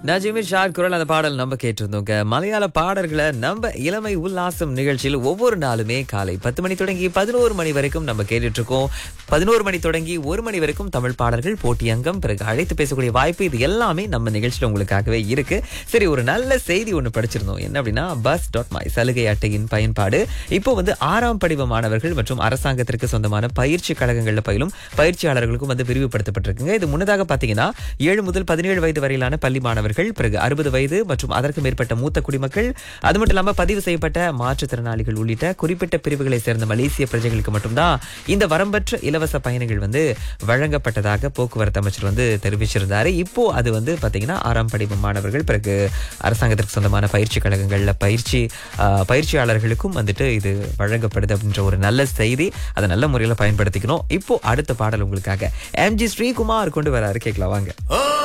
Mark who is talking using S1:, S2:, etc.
S1: நஜிமிர் shot குரல் அந்த பாடல் நம்ம கேட்டிருந்தோங்க மலையாள பாடல்களை நம்ம இளமை உல்லாசம் நிகழ்ச்சியில் ஒவ்வொரு நாளுமே காலை பத்து மணி தொடங்கி பதினோரு மணி வரைக்கும் நம்ம கேட்டுட்டு இருக்கோம் பதினோரு மணி தொடங்கி ஒரு மணி வரைக்கும் தமிழ் பாடல்கள் போட்டி அங்கம் பிறகு அழைத்து பேசக்கூடிய வாய்ப்பு இது எல்லாமே நம்ம நிகழ்ச்சியில் உங்களுக்காகவே இருக்கு சரி ஒரு நல்ல செய்தி ஒன்று படிச்சிருந்தோம் என்ன அப்படின்னா பஸ் டாட் மை சலுகை அட்டையின் பயன்பாடு இப்போ வந்து ஆறாம் படிவ மாணவர்கள் மற்றும் அரசாங்கத்திற்கு சொந்தமான பயிற்சி கழகங்களில் பயிலும் பயிற்சியாளர்களுக்கும் வந்து விரிவுபடுத்தப்பட்டிருக்குங்க இது முன்னதாக பார்த்தீங்கன்னா ஏழு முதல் பதினேழு வயது வரையிலான பள்ளி மாணவர்கள் பிறகு அறுபது வயது மற்றும் அதற்கு மேற்பட்ட மூத்த குடிமக்கள் அது மட்டும் இல்லாம பதிவு செய்யப்பட்ட மாற்றுத்திறனாளிகள் உள்ளிட்ட குறிப்பிட்ட பிரிவுகளை சேர்ந்த மலேசிய பிரஜைகளுக்கு மட்டும்தான் இந்த வரம்பற்ற இலவச பயணங்கள் வந்து வழங்கப்பட்டதாக போக்குவரத்து அமைச்சர் வந்து தெரிவிச்சிருந்தாரு இப்போ அது வந்து பாத்தீங்கன்னா ஆறாம் படிப்பு மாணவர்கள் பிறகு அரசாங்கத்திற்கு சொந்தமான பயிற்சி கழகங்கள்ல பயிற்சி ஆஹ், பயிற்சியாளர்களுக்கும் வந்துட்டு இது வழங்கப்படுது அப்படின்ற ஒரு நல்ல செய்தி அதை நல்ல முறையில் பயன்படுத்திக்கணும் இப்போ அடுத்த பாடல் உங்களுக்காக எம்ஜி ஸ்ரீகுமார் கொண்டு வராரு கேட்கலாம் வாங்க